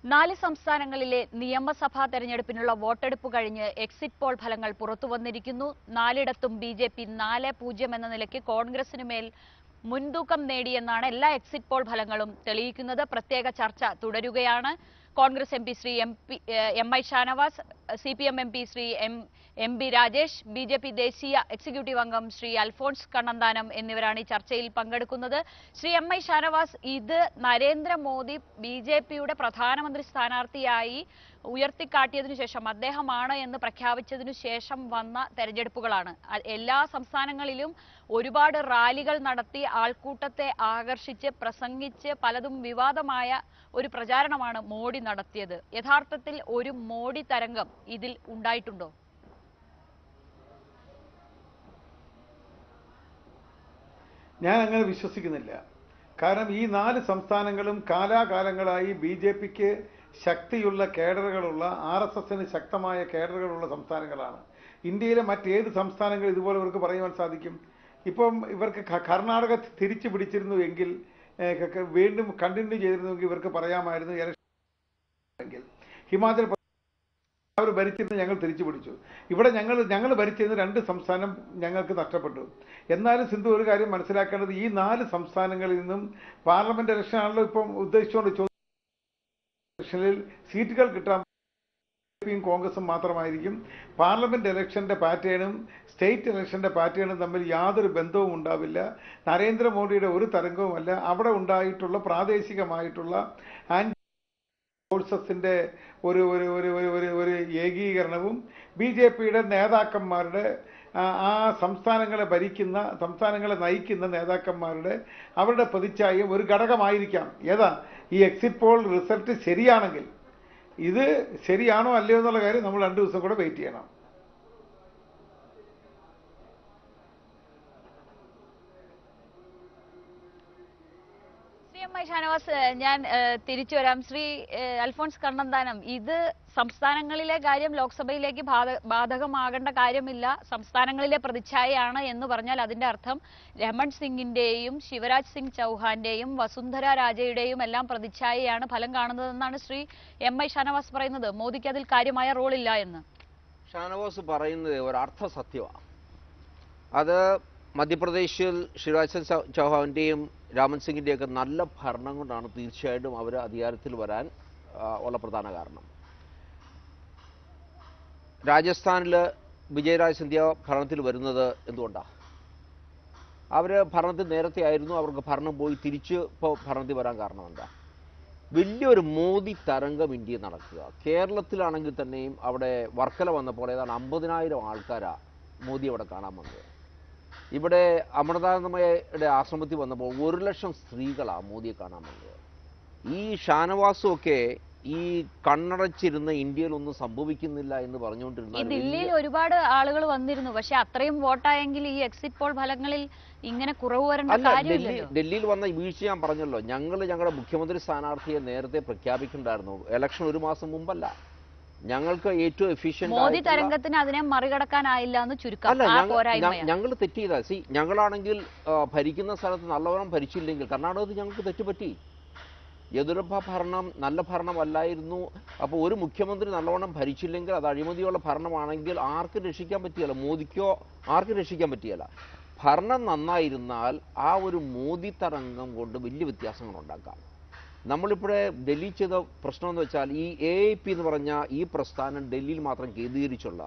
നാല് സംസ്ഥാനങ്ങളിലെ നിയമസഭാ തെരഞ്ഞെടുപ്പിനുള്ള വോട്ടെടുപ്പ് കഴിഞ്ഞ് എക്സിറ്റ് പോൾ ഫലങ്ങൾ പുറത്തു വന്നിരിക്കുന്നു നാലിടത്തും ബി ജെ പി നാല് പൂജ്യം എന്ന നിലയ്ക്ക് കോൺഗ്രസിന് മേൽ മുൻതൂക്കം നേടിയെന്നാണ് എല്ലാ എക്സിറ്റ് പോൾ ഫലങ്ങളും തെളിയിക്കുന്നത് പ്രത്യേക ചർച്ച തുടരുകയാണ് Congress M P Shri M P M I Shanavas C P M M P Shri M M B Rajesh B J P ദേശീയ എക്സിക്യൂട്ടീവ് അംഗം ശ്രീ അൽഫോൺസ് കണ്ണന്താനം എന്നിവരാണ് ഈ ചർച്ചയിൽ പങ്കെടുക്കുന്നത് ശ്രീ എം ഐ ഷാനവാസ് ഇത് നരേന്ദ്രമോദി ബി ജെ പിയുടെ പ്രധാനമന്ത്രി സ്ഥാനാർത്ഥിയായി ഉയർത്തിക്കാട്ടിയതിനു ശേഷം അദ്ദേഹമാണ് എന്ന് പ്രഖ്യാപിച്ചതിനു ശേഷം വന്ന തെരഞ്ഞെടുപ്പുകളാണ് അ- എല്ലാ സംസ്ഥാനങ്ങളിലും ഒരുപാട് റാലികൾ നടത്തി ആൾക്കൂട്ടത്തെ ആകർഷിച്ച് പ്രസംഗിച്ച് പലതും വിവാദമായ ഒരു പ്രചാരണമാണ് മോഡി നടത്തിയത് യഥാർത്ഥത്തിൽ ഒരു മോഡി തരംഗം ഇതിൽ ഉണ്ടായിട്ടുണ്ടോ ഞാൻ അങ്ങനെ വിശ്വസിക്കുന്നില്ല കാരണം ഈ നാല് സംസ്ഥാനങ്ങളും കാലാകാലങ്ങളായി ബി ജെ പിക്ക് ശക്തിയുള്ള കേഡറുകളുള്ള ആർ എസ് എസിന് ശക്തമായ കേഡറുകളുള്ള സംസ്ഥാനങ്ങളാണ് ഇന്ത്യയിലെ മറ്റേത് സംസ്ഥാനങ്ങൾ ഇതുപോലെ ഇവർക്ക് പറയുവാൻ സാധിക്കും ഇപ്പം ഇവർക്ക് ക- കർണാടക തിരിച്ചു പിടിച്ചിരുന്നു എങ്കിൽ ഏഹ്, ക- ക- വീണ്ടും കണ്ടിന്യൂ ചെയ്തിരുന്നുവെങ്കിൽ ഇവർക്ക് പറയാമായിരുന്നു election എങ്കിൽ ഹിമാചൽ പ്രദേശ് അവർ ഭരിച്ചിരുന്ന് ഞങ്ങൾ തിരിച്ചു പിടിച്ചു ഇവിടെ ഞങ്ങൾ ഞങ്ങൾ ഭരിച്ചിരുന്ന രണ്ട് സംസ്ഥാനം ഞങ്ങൾക്ക് നഷ്ടപ്പെട്ടു എന്നാലും സിന്ധു ഒരു കാര്യം മനസ്സിലാക്കേണ്ടത് ഈ നാല് സംസ്ഥാനങ്ങളിൽ നിന്നും പാർലമെന്റ് ഇലക്ഷൻ ആണല്ലോ ഇപ്പം ഉദ്ദേശിച്ചുകൊണ്ട് ചോദിച്ചത് ഇലക്ഷനിൽ സീറ്റുകൾ കിട്ടാൻ പിയും കോൺഗ്രസും മാത്രമായിരിക്കും പാർലമെന്റ് ഇലക്ഷന്റെ പാറ്റേണും സ്റ്റേറ്റ് ഇലക്ഷന്റെ പാറ്റേണും തമ്മിൽ യാതൊരു ബന്ധവും ഉണ്ടാവില്ല നരേന്ദ്രമോദിയുടെ ഒരു തരംഗവുമല്ല അവിടെ ഉണ്ടായിട്ടുള്ള പ്രാദേശികമായിട്ടുള്ള ആന്റി ഫോഴ്സസിന്റെ ഒരു ഒരു ഒരു ഒരു ഒരു ഒരു ഏകീകരണവും ബി ജെ പിയുടെ നേതാക്കന്മാരുടെ ആ, ആ സംസ്ഥാനങ്ങളെ ഭരിക്കുന്ന സംസ്ഥാനങ്ങളെ നയിക്കുന്ന നേതാക്കന്മാരുടെ അവരുടെ പ്രതിച്ഛായം ഒരു ഘടകമായിരിക്കാം ഏതാ ഈ എക്സിറ്റ് പോൾ റിസൾട്ട് ശരിയാണെങ്കിൽ ഇത് ശരിയാണോ അല്ലയോ എന്നുള്ള കാര്യം നമ്മൾ രണ്ടു ദിവസം കൂടെ വെയിറ്റ് ചെയ്യണം ശ്രീ എം ഐ ഷാനവാസ് ഞാൻ ഏഹ്, തിരിച്ചു വരാം ശ്രീ ഏഹ്, അൽഫോൺസ് കണ്ണന്താനം ഇത് സംസ്ഥാനങ്ങളിലെ കാര്യം ലോക്സഭയിലേക്ക് ബാധ- ബാധകമാകേണ്ട കാര്യമില്ല സംസ്ഥാനങ്ങളിലെ പ്രതിച്ഛായയാണ് എന്ന് പറഞ്ഞാൽ അതിന്റെ അർത്ഥം രമൺ സിംഗിന്റെയും ശിവരാജ് സിംഗ് ചൗഹാന്റെയും വസുന്ധര രാജയുടെയും എല്ലാം പ്രതിച്ഛായയാണ് ഫലം കാണുന്നതെന്നാണ് ശ്രീ എം ഐ ഷാനവാസ് പറയുന്നത് മോദിക്ക് അതിൽ കാര്യമായ റോളില്ല എന്ന് ഷാനവാസ് പറയുന്നത് ഒരു അർത്ഥ സത്യമാണ് അത് മധ്യപ്രദേശിൽ ശിവരാജ് സിംഗ് ചൗ- ചൗഹാന്റെയും രാമൻ സിംഗിൻ്റെയൊക്കെ നല്ല ഭരണം കൊണ്ടാണ് തീർച്ചയായിട്ടും അവർ അധികാരത്തിൽ വരാൻ ആ, ഉള്ള പ്രധാന കാരണം രാജസ്ഥാനിൽ വിജയരാജ് സിന്ധ്യ ഭരണത്തിൽ വരുന്നത് എന്തുകൊണ്ടാണ് അവർ ഭരണത്തിൽ നേരത്തെ ആയിരുന്നു അവർക്ക് ഭരണം പോയി തിരിച്ച് ഇപ്പോൾ ഭരണത്തിൽ വരാൻ കാരണം എന്താ വലിയൊരു മോദി തരംഗം ഇന്ത്യയിൽ നടക്കുക കേരളത്തിലാണെങ്കിൽ തന്നെയും അവിടെ വർക്കല വന്നപ്പോൾ ഏതാണ്ട് അമ്പതിനായിരം ആൾക്കാരാ മോദി അവിടെ കാണാൻ വന്നത് ഇവിടെ അമൃതാനന്ദമയുടെ ആശ്രമത്തിൽ വന്നപ്പോൾ ഒരു ലക്ഷം സ്ത്രീകളാ മോദിയെ കാണാൻ വന്നത് ഈ ഷാനവാസും ഒക്കെ ഈ കണ്ണടച്ചിരുന്ന ഇന്ത്യയിലൊന്നും സംഭവിക്കുന്നില്ല എന്ന് ഈ പറഞ്ഞുകൊണ്ടിരുന്ന ദില്ലിയിൽ ഒരുപാട് ആളുകൾ വന്നിരുന്നു പക്ഷെ അത്രയും വോട്ടായെങ്കിൽ ഈ എക്സിറ്റ് പോൾ ഫലങ്ങളിൽ ഇങ്ങനെ കുറവ് വരേണ്ട അല്ല ഡൽഹി കാര്യമില്ലല്ലോ ഡൽഹിയിൽ വന്ന വീഴ്ച ഞാൻ പറഞ്ഞല്ലോ ഞങ്ങൾ ഞങ്ങളുടെ മുഖ്യമന്ത്രി സ്ഥാനാർത്ഥിയെ നേരത്തെ പ്രഖ്യാപിക്കണ്ടായിരുന്നു ഇലക്ഷൻ ഒരു മാസം മുമ്പല്ല ഞങ്ങൾക്ക് ഏറ്റവും എഫിഷ്യന്റ് മോദി തരംഗത്തിന് അതിനെ മറികടക്കാനായില്ല എന്ന് ചുരുക്കം അല്ല ആ പോരായ്മയാണ് ഞങ്ങൾ തെറ്റ് ചെയ്താ സി ഞങ്ങളാണെങ്കിൽ ആ, ഭരിക്കുന്ന സ്ഥലത്ത് നല്ലവണ്ണം ഭരിച്ചില്ലെങ്കിൽ കർണാടകത്തിൽ ഞങ്ങൾക്ക് തെറ്റുപറ്റി യെദ്യൂരപ്പ ഭരണം നല്ല ഭരണമല്ലായിരുന്നു അപ്പോൾ ഒരു മുഖ്യമന്ത്രി നല്ലവണ്ണം ഭരിച്ചില്ലെങ്കിൽ അത് അഴിമതിയുള്ള ഭരണമാണെങ്കിൽ ആർക്കും രക്ഷിക്കാൻ പറ്റിയല്ല മോദിക്കോ ആർക്കും രക്ഷിക്കാൻ പറ്റിയല്ല ഭരണം നന്നായിരുന്നാൽ ആ ഒരു മോദി തരംഗം കൊണ്ട് വലിയ വ്യത്യാസങ്ങൾ ഉണ്ടാക്കാം നമ്മളിപ്പോഴേ ഡൽഹി ചെയ്ത പ്രശ്നം എന്ന് വെച്ചാൽ ഈ എ പി എന്ന് പറഞ്ഞ ഈ പ്രസ്ഥാനം ഡൽഹിയിൽ മാത്രം കേന്ദ്രീകരിച്ചുള്ള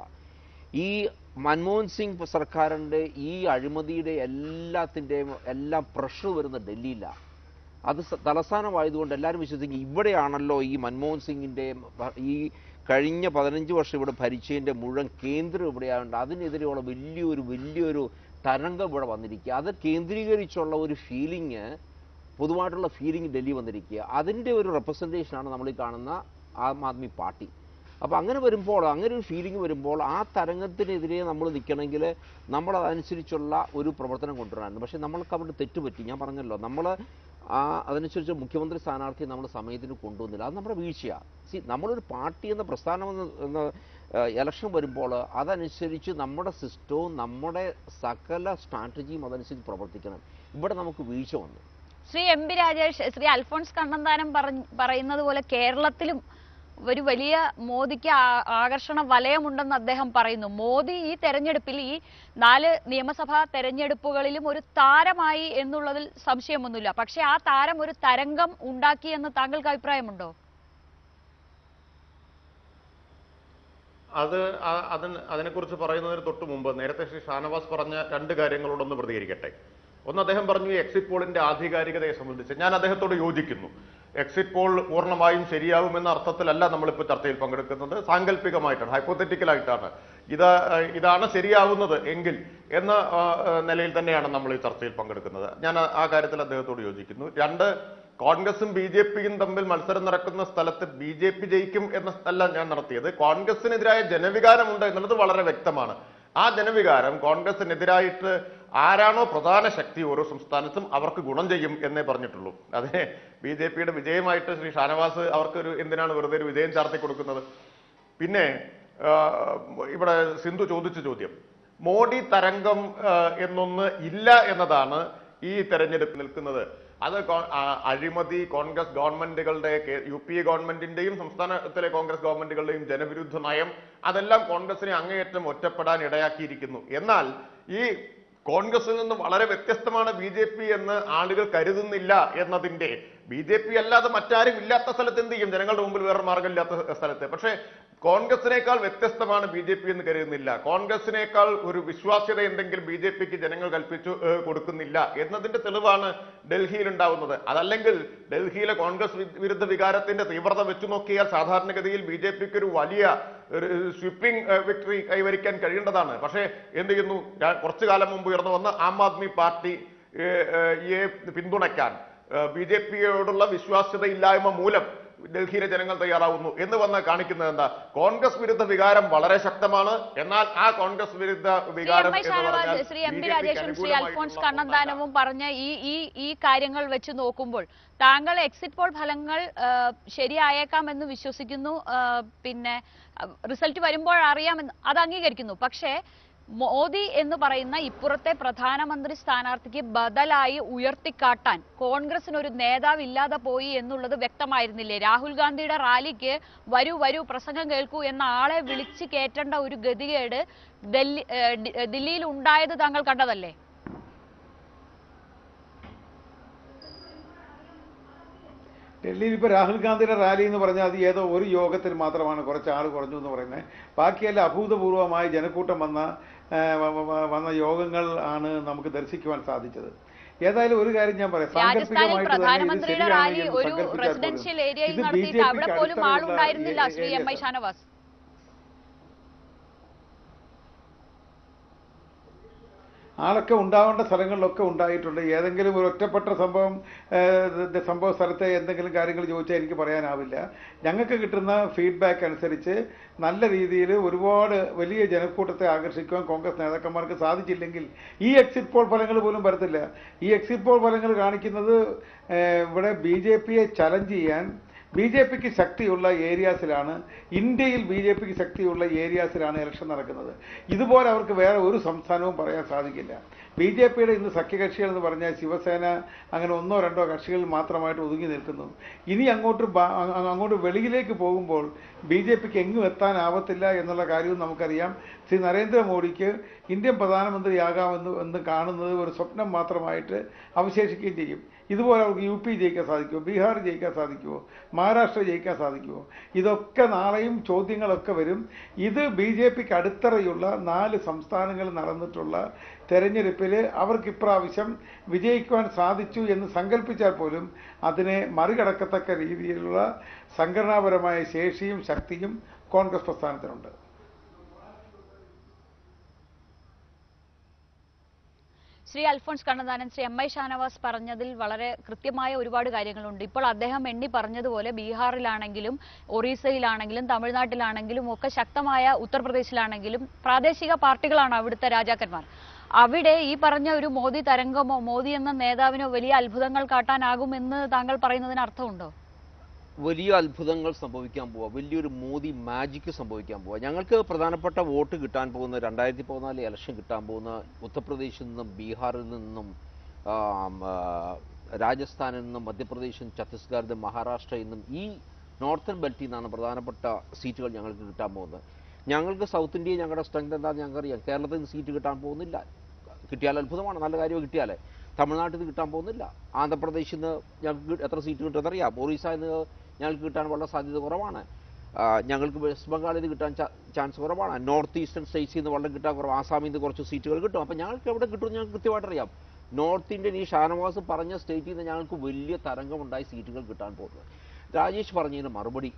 ഈ മൻമോഹൻ സിംഗ് സർക്കാരിൻ്റെ ഈ അഴിമതിയുടെ എല്ലാത്തിൻ്റെയും എല്ലാം പ്രഷർ വരുന്ന ഡൽഹിയിലാണ് അത് സ- തലസ്ഥാനമായതുകൊണ്ട് എല്ലാവരും വിശ്വസിക്കും ഇവിടെയാണല്ലോ ഈ മൻമോഹൻ സിംഗിൻ്റെ ഈ കഴിഞ്ഞ പതിനഞ്ച് വർഷം ഇവിടെ ഭരിച്ചതിൻ്റെ മുഴുവൻ കേന്ദ്രം ഇവിടെയായതുകൊണ്ട് അതിനെതിരെയുള്ള വലിയൊരു വലിയൊരു തരംഗം ഇവിടെ വന്നിരിക്കുക അത് കേന്ദ്രീകരിച്ചുള്ള ഒരു ഫീലിംഗ് പൊതുവായിട്ടുള്ള ഫീലിംഗ് ഡൽഹി വന്നിരിക്കുക അതിൻ്റെ ഒരു റെപ്രസെൻറ്റേഷനാണ് നമ്മൾ ഈ കാണുന്ന ആം ആദ്മി പാർട്ടി അപ്പോൾ അങ്ങനെ വരുമ്പോൾ അങ്ങനെ ഒരു ഫീലിംഗ് വരുമ്പോൾ ആ തരംഗത്തിനെതിരെ നമ്മൾ നിൽക്കണമെങ്കിൽ നമ്മൾ അതനുസരിച്ചുള്ള ഒരു പ്രവർത്തനം കൊണ്ടുവരാനുണ്ട് പക്ഷേ നമ്മൾക്ക് അവിടെ തെറ്റുപറ്റി ഞാൻ പറഞ്ഞല്ലോ നമ്മൾ ആ അതനുസരിച്ച് മുഖ്യമന്ത്രി സ്ഥാനാർത്ഥിയെ നമ്മൾ സമയത്തിന് കൊണ്ടുവന്നില്ല അത് നമ്മുടെ വീഴ്ചയാണ് സി നമ്മളൊരു പാർട്ടി എന്ന പ്രസ്ഥാനം എന്ന എന്ന ഇലക്ഷൻ വരുമ്പോൾ അതനുസരിച്ച് നമ്മുടെ സിസ്റ്റവും നമ്മുടെ സകല സ്ട്രാറ്റജിയും അതനുസരിച്ച് പ്രവർത്തിക്കണം ഇവിടെ നമുക്ക് വീഴ്ച വന്നു ശ്രീ എം പി രാജേഷ് ശ്രീ അൽഫോൺസ് കണ്ണന്താനം പറഞ്ഞ പറയുന്നത് പോലെ കേരളത്തിലും ഒരു വലിയ മോദിക്ക് ആ- ആകർഷണ വലയമുണ്ടെന്ന് അദ്ദേഹം പറയുന്നു മോദി ഈ തെരഞ്ഞെടുപ്പിൽ ഈ നാല് നിയമസഭാ തെരഞ്ഞെടുപ്പുകളിലും ഒരു താരമായി എന്നുള്ളതിൽ സംശയമൊന്നുമില്ല പക്ഷെ ആ താരം ഒരു തരംഗം ഉണ്ടാക്കി എന്ന് താങ്കൾക്ക് അഭിപ്രായമുണ്ടോ അത് ആ- അതിന് അതിനെക്കുറിച്ച് പറയുന്നതിന് തൊട്ട് മുമ്പ് നേരത്തെ ശ്രീ ഷാനവാസ് പറഞ്ഞ രണ്ട് കാര്യങ്ങളോടൊന്ന് പ്രതികരിക്കട്ടെ ഒന്ന് അദ്ദേഹം പറഞ്ഞു ഈ എക്സിറ്റ് പോളിന്റെ ആധികാരികതയെ സംബന്ധിച്ച് ഞാൻ അദ്ദേഹത്തോട് യോജിക്കുന്നു എക്സിറ്റ് പോൾ പൂർണ്ണമായും ശരിയാവുമെന്ന അർത്ഥത്തിലല്ല നമ്മളിപ്പോൾ ചർച്ചയിൽ പങ്കെടുക്കുന്നത് സാങ്കല്പികമായിട്ടാണ് ഹൈപ്പോത്തറ്റിക്കൽ ആയിട്ടാണ് ഇത് ആ, ഇതാണ് ശരിയാവുന്നത് എങ്കിൽ എന്ന ആ, ആ, നിലയിൽ തന്നെയാണ് നമ്മൾ ഈ ചർച്ചയിൽ പങ്കെടുക്കുന്നത് ഞാൻ ആ- ആ കാര്യത്തിൽ അദ്ദേഹത്തോട് യോജിക്കുന്നു രണ്ട് കോൺഗ്രസും ബി ജെ പിയും തമ്മിൽ മത്സരം നടക്കുന്ന സ്ഥലത്ത് ബി ജെ പി ജയിക്കും എന്ന അല്ല ഞാൻ നടത്തിയത് കോൺഗ്രസിനെതിരായ ജനവികാരമുണ്ട് എന്നുള്ളത് വളരെ വ്യക്തമാണ് ആ ജനവികാരം കോൺഗ്രസിനെതിരായിട്ട് ആരാണോ പ്രധാന ശക്തി ഓരോ സംസ്ഥാനത്തും അവർക്ക് ഗുണം ചെയ്യും എന്നേ പറഞ്ഞിട്ടുള്ളൂ അതിനെ ബി ജെ പിയുടെ വിജയമായിട്ട് ശ്രീ ഷാനവാസ് അവർക്കൊരു എന്തിനാണ് വെറുതെ ഒരു വിജയം ചാർത്തി കൊടുക്കുന്നത് പിന്നെ ആ, ഇവിടെ സിന്ധു ചോദിച്ച ചോദ്യം മോഡി തരംഗം ആ, എന്നൊന്ന് ഇല്ല എന്നതാണ് ഈ തെരഞ്ഞെടുപ്പ് നിൽക്കുന്നത് അത് കോ- ആ, അഴിമതി കോൺഗ്രസ് ഗവൺമെന്റുകളുടെ കേ- യു പി എ ഗവൺമെന്റിന്റെയും സംസ്ഥാനത്തിലെ കോൺഗ്രസ് ഗവൺമെന്റുകളുടെയും ജനവിരുദ്ധ നയം അതെല്ലാം കോൺഗ്രസിനെ അങ്ങേയറ്റം ഒറ്റപ്പെടാൻ ഇടയാക്കിയിരിക്കുന്നു എന്നാൽ ഈ കോൺഗ്രസിൽ നിന്ന് വളരെ വ്യത്യസ്തമാണ് ബി ജെ പി എന്ന് ആളുകൾ കരുതുന്നില്ല എന്നതിന്റെ ബി ജെ പി അല്ലാതെ മറ്റാരും ഇല്ലാത്ത സ്ഥലത്ത് എന്ത് ചെയ്യും ജനങ്ങളുടെ മുമ്പിൽ വേറെ മാർഗമില്ലാത്ത സ്ഥലത്ത് പക്ഷേ കോൺഗ്രസിനേക്കാൾ വ്യത്യസ്തമാണ് ബി ജെ പി എന്ന് കരുതുന്നില്ല കോൺഗ്രസിനേക്കാൾ ഒരു വിശ്വാസ്യത എന്തെങ്കിലും ബി ജെ പിക്ക് ജനങ്ങൾ കൽപ്പിച്ചു ഏഹ്, കൊടുക്കുന്നില്ല എന്നതിന്റെ തെളിവാണ് ഡൽഹിയിൽ ഉണ്ടാവുന്നത് അതല്ലെങ്കിൽ ഡൽഹിയിലെ കോൺഗ്രസ് വി- വിരുദ്ധ വികാരത്തിന്റെ തീവ്രത വെച്ചു നോക്കിയാൽ സാധാരണഗതിയിൽ ബി ജെ പിക്ക് ഒരു വലിയ ഒരു സ്വിപ്പിംഗ് വിക്ടറി കൈവരിക്കാൻ കഴിയേണ്ടതാണ് പക്ഷേ എന്ത് ചെയ്യുന്നു ഞാൻ കുറച്ചു കാലം മുമ്പ് ഉയർന്നു വന്ന ആം ആദ്മി പാർട്ടി ഏഹ്, ഏഹ്, യെ പിന്തുണയ്ക്കാൻ ബി ജെ പിയോടുള്ള വിശ്വാസ്യതയില്ലായ്മ മൂലം ഡൽഹിയിലെ ജനങ്ങൾ തയ്യാറാവുന്നു എന്ന് വന്ന് കാണിക്കുന്നത് എന്താ കോൺഗ്രസ് വിരുദ്ധ വികാരം വളരെ ശക്തമാണ് എന്നാൽ ആ കോൺഗ്രസ് വിരുദ്ധ ശ്രീ വികാരം എം ഐ എന്ന് ഷാനവാസ് പറഞ്ഞാൽ ശ്രീ എം പി BJP ക്ക് രാജേഷും ശ്രീ അൽഫോൺസ് അനുകൂലമായിട്ടുള്ള കണ്ണന്താനവും പറഞ്ഞ ഈ ഈ ഈ കാര്യങ്ങൾ വെച്ച് നോക്കുമ്പോൾ താങ്കൾ എക്സിറ്റ് പോൾ ഫലങ്ങൾ ആ, ശരിയായേക്കാം എന്ന് വിശ്വസിക്കുന്നു ആ, പിന്നെ റിസൾട്ട് വരുമ്പോൾ അറിയാമെന്ന് അത് അംഗീകരിക്കുന്നു പക്ഷേ മോദി എന്ന് പറയുന്ന ഇപ്പുറത്തെ പ്രധാനമന്ത്രി സ്ഥാനാർത്ഥിക്ക് ബദലായി ഉയർത്തിക്കാട്ടാൻ കോൺഗ്രസിന് ഒരു നേതാവ് ഇല്ലാതെ പോയി എന്നുള്ളത് വ്യക്തമായിരുന്നില്ലേ രാഹുൽ ഗാന്ധിയുടെ റാലിക്ക് വരൂ വരൂ പ്രസംഗം കേൾക്കൂ എന്ന ആളെ വിളിച്ച് കയറ്റേണ്ട ഒരു ഗതികേട് ഡൽഹി ഏഹ് ഡി- ഏഹ് ദില്ലിയിൽ ഉണ്ടായത് താങ്കൾ കണ്ടതല്ലേ ഡൽഹിയിൽ ഇപ്പോൾ രാഹുൽ ഗാന്ധിയുടെ റാലി എന്ന് പറഞ്ഞാൽ അത് ഏതോ ഒരു യോഗത്തിൽ മാത്രമാണ് കുറച്ച് ആൾ കുറഞ്ഞു എന്ന് പറയുന്നത് ബാക്കിയെല്ലാം അഭൂതപൂർവമായി ജനക്കൂട്ടം വന്ന ആ, വ- വ- വ- വന്ന യോഗങ്ങൾ ആണ് നമുക്ക് ദർശിക്കുവാൻ സാധിച്ചത് ഏതായാലും ഒരു കാര്യം ഞാൻ പറയാം രാജസ്ഥാനിൽ സാങ്കല്പികമായിട്ട് തന്നെ ഇത് പ്രധാനമന്ത്രിയുടെ ശരിയാണ് റാലി എന്ന് ഒരു സങ്കല്പിച്ചാൽ പോലും റെസിഡൻഷ്യൽ ഏരിയയിൽ ഇത് നടത്തിയിട്ട് BJP ക്ക് അവിടെ പോലും അടുത്തുള്ള ആളുണ്ടായിരുന്നില്ല ഏ- ശ്രീ എം ഐ areas ആണ്. ഷാനവാസ് ആളൊക്കെ ഉണ്ടാവേണ്ട സ്ഥലങ്ങളിലൊക്കെ ഉണ്ടായിട്ടുണ്ട് ഏതെങ്കിലും ഒരു ഒറ്റപ്പെട്ട സംഭവം ഏഹ്, ഇത് സംഭവ സ്ഥലത്തെ എന്തെങ്കിലും കാര്യങ്ങൾ ചോദിച്ചാൽ എനിക്ക് പറയാനാവില്ല ഞങ്ങൾക്ക് കിട്ടുന്ന ഫീഡ്ബാക്ക് അനുസരിച്ച് നല്ല രീതിയിൽ ഒരുപാട് വലിയ ജനക്കൂട്ടത്തെ ആകർഷിക്കുവാൻ കോൺഗ്രസ് നേതാക്കന്മാർക്ക് സാധിച്ചില്ലെങ്കിൽ ഈ എക്സിറ്റ് പോൾ ഫലങ്ങൾ പോലും വരത്തില്ല ഈ എക്സിറ്റ് പോൾ ഫലങ്ങൾ കാണിക്കുന്നത് ഏഹ്, ഇവിടെ ബി ജെ പിയെ ചലഞ്ച് ചെയ്യാൻ ബി ജെ പിക്ക് ശക്തിയുള്ള ഏരിയാസിലാണ് ഇന്ത്യയിൽ ബി ജെ പിക്ക് ശക്തിയുള്ള ഏരിയാസിലാണ് ഇലക്ഷൻ നടക്കുന്നത് ഇതുപോലെ അവർക്ക് വേറെ ഒരു സംസ്ഥാനവും പറയാൻ സാധിക്കില്ല ബി ജെ പിയുടെ ഇന്ന് സഖ്യകക്ഷികൾ എന്ന് പറഞ്ഞാൽ ശിവസേന അങ്ങനെ ഒന്നോ രണ്ടോ കക്ഷികൾ മാത്രമായിട്ട് ഒതുങ്ങി നിൽക്കുന്നു ഇനി അങ്ങോട്ട് ബ- അ- അ- അങ്ങോട്ട് വെളിയിലേക്ക് പോകുമ്പോൾ ബി ജെ പിക്ക് എങ്ങും എത്താനാവത്തില്ല എന്നുള്ള കാര്യവും നമുക്കറിയാം ശ്രീ നരേന്ദ്രമോദിക്ക് ഇന്ത്യൻ പ്രധാനമന്ത്രിയാകാമെന്ന് എന്ന് കാണുന്നത് ഒരു സ്വപ്നം മാത്രമായിട്ട് അവശേഷിക്കുകയും ചെയ്യും ഇതുപോലെ അവർക്ക് യു പി ജയിക്കാൻ സാധിക്കുമോ ബീഹാർ ജയിക്കാൻ സാധിക്കുമോ മഹാരാഷ്ട്ര ജയിക്കാൻ സാധിക്കുമോ ഇതൊക്കെ നാളെയും ചോദ്യങ്ങളൊക്കെ വരും ഇത് ബി ജെ പിക്ക് അടിത്തറയുള്ള നാല് സംസ്ഥാനങ്ങളിൽ നടന്നിട്ടുള്ള തെരഞ്ഞെടുപ്പിൽ അവർക്ക് ഇപ്രാവശ്യം വിജയിക്കുവാൻ സാധിച്ചു എന്ന് സങ്കല്പിച്ചാൽ പോലും അതിനെ മറികടക്കത്തക്ക രീതിയിലുള്ള സംഘടനാപരമായ ശേഷിയും ശക്തിയും കോൺഗ്രസ് പ്രസ്ഥാനത്തിനുണ്ട് ശ്രീ അൽഫോൺസ് കണ്ണന്താനൻ ശ്രീ എം ഐ ഷാനവാസ് പറഞ്ഞതിൽ വളരെ കൃത്യമായ ഒരുപാട് കാര്യങ്ങളുണ്ട് ഇപ്പോൾ അദ്ദേഹം എണ്ണി പറഞ്ഞതുപോലെ ബീഹാറിലാണെങ്കിലും ഒറീസയിലാണെങ്കിലും തമിഴ്നാട്ടിലാണെങ്കിലും ഒക്കെ ശക്തമായ ഉത്തർപ്രദേശിലാണെങ്കിലും പ്രാദേശിക പാർട്ടികളാണ് അവിടുത്തെ രാജാക്കന്മാർ അവിടെ ഈ പറഞ്ഞ ഒരു മോദി തരംഗമോ മോദി എന്ന നേതാവിനോ വലിയ അത്ഭുതങ്ങൾ കാട്ടാനാകുമെന്ന് താങ്കൾ പറയുന്നതിന് അർത്ഥമുണ്ടോ വലിയ അത്ഭുതങ്ങൾ സംഭവിക്കാൻ പോവുക വലിയൊരു മോദി മാജിക് സംഭവിക്കാൻ പോവുക ഞങ്ങൾക്ക് പ്രധാനപ്പെട്ട വോട്ട് കിട്ടാൻ പോകുന്ന രണ്ടായിരത്തി പതിനാല് ഇലക്ഷൻ കിട്ടാൻ പോകുന്ന ഉത്തർപ്രദേശിൽ നിന്നും ബീഹാറിൽ നിന്നും ആം, ആ, രാജസ്ഥാനിൽ നിന്നും മധ്യപ്രദേശിൽ നിന്നും ഛത്തീസ്ഗഡിൽ നിന്നും മഹാരാഷ്ട്രയിൽ നിന്നും ഈ നോർത്തേൺ ബെൽറ്റിൽ നിന്നാണ് പ്രധാനപ്പെട്ട സീറ്റുകൾ ഞങ്ങൾക്ക് കിട്ടാൻ പോകുന്നത് ഞങ്ങൾക്ക് സൗത്ത് ഇന്ത്യയിൽ ഞങ്ങളുടെ സ്ട്രെങ്ത് എന്താണെന്ന് ഞങ്ങൾക്കറിയാം കേരളത്തിൽ നിന്ന് സീറ്റ് കിട്ടാൻ പോകുന്നില്ല കിട്ടിയാൽ അത്ഭുതമാണ് നല്ല കാര്യം കിട്ടിയാലേ തമിഴ്നാട്ടിൽ നിന്ന് കിട്ടാൻ പോകുന്നില്ല ആന്ധ്രാപ്രദേശിൽ നിന്ന് ഞങ്ങൾക്ക് എത്ര സീറ്റ് കിട്ടുമെന്ന് അറിയാം ഒറീസയിൽ നിന്ന് ഞങ്ങൾക്ക് കിട്ടാൻ വളരെ സാധ്യത കുറവാണ് ആ, ഞങ്ങൾക്ക് വെസ്റ്റ് ബംഗാളിൽ നിന്ന് കിട്ടാൻ ചാ- ചാൻസ് കുറവാണ് നോർത്ത് ഈസ്റ്റേൺ സ്റ്റേറ്റ്സിൽ നിന്ന് വളരെ കിട്ടാൻ കുറവ് ആസാമിൽ നിന്ന് കുറച്ച് സീറ്റുകൾ കിട്ടും അപ്പോൾ ഞങ്ങൾക്ക് എവിടെ കിട്ടും ഞങ്ങൾക്ക് കൃത്യമായിട്ട് അറിയാം നോർത്ത് ഇന്ത്യൻ ഈ ഷാനവാസ് പറഞ്ഞ സ്റ്റേറ്റിൽ നിന്ന് ഞങ്ങൾക്ക് വലിയ തരംഗമുണ്ടായി സീറ്റുകൾ കിട്ടാൻ പോകുന്നത് രാജേഷ് പറഞ്ഞതിന് മറുപടി